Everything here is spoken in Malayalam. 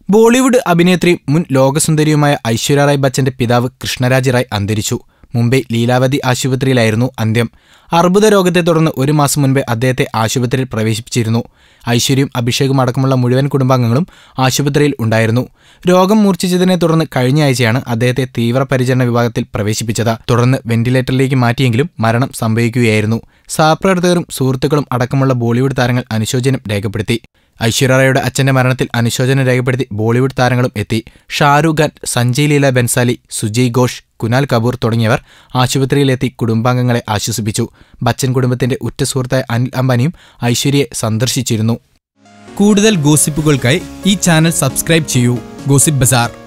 ബോളിവുഡ് അഭിനേത്രിയും മുൻ ലോകസുന്ദരിയുമായ ഐശ്വര്യ റായ് ബച്ചന്റെ പിതാവ് കൃഷ്ണരാജ് റായ് അന്തരിച്ചു മുംബൈ ലീലാവതി ആശുപത്രിയിലായിരുന്നു അന്ത്യം അർബുദ രോഗത്തെ തുടർന്ന് ഒരു മാസം മുൻപേ അദ്ദേഹത്തെ ആശുപത്രിയിൽ പ്രവേശിപ്പിച്ചിരുന്നു ഐശ്വര്യയും അഭിഷേകും അടക്കമുള്ള മുഴുവൻ കുടുംബാംഗങ്ങളും ആശുപത്രിയിൽ ഉണ്ടായിരുന്നു രോഗം മൂർച്ഛിച്ചതിനെ തുടർന്ന് കഴിഞ്ഞ ആഴ്ചയാണ് അദ്ദേഹത്തെ തീവ്രപരിചരണ വിഭാഗത്തിൽ പ്രവേശിപ്പിച്ചത് തുടർന്ന് വെന്റിലേറ്ററിലേക്ക് മാറ്റിയെങ്കിലും മരണം സംഭവിക്കുകയായിരുന്നു സഹപ്രവർത്തകരും സുഹൃത്തുക്കളും അടക്കമുള്ള ബോളിവുഡ് താരങ്ങൾ അനുശോചനം രേഖപ്പെടുത്തി ഐശ്വര്യ റായുടെ അച്ഛന്റെ മരണത്തിൽ അനുശോചനം രേഖപ്പെടുത്തി ബോളിവുഡ് താരങ്ങളും എത്തി ഷാരൂഖ് ഖാൻ സഞ്ജയ് ലീല ബൻസാലി സുജയ് ഘോഷ് കുനാൽ കപൂർ തുടങ്ങിയവർ ആശുപത്രിയിലെത്തി കുടുംബാംഗങ്ങളെ ആശ്വസിപ്പിച്ചു ബച്ചൻ കുടുംബത്തിന്റെ ഉറ്റ സുഹൃത്തായ അനിൽ അംബാനിയും ഐശ്വര്യയെ സന്ദർശിച്ചിരുന്നു കൂടുതൽ ഗോസിപ്പുകൾക്കായി ഈ ചാനൽ സബ്സ്ക്രൈബ് ചെയ്യൂ ഗോസിപ്പ് ബസാർ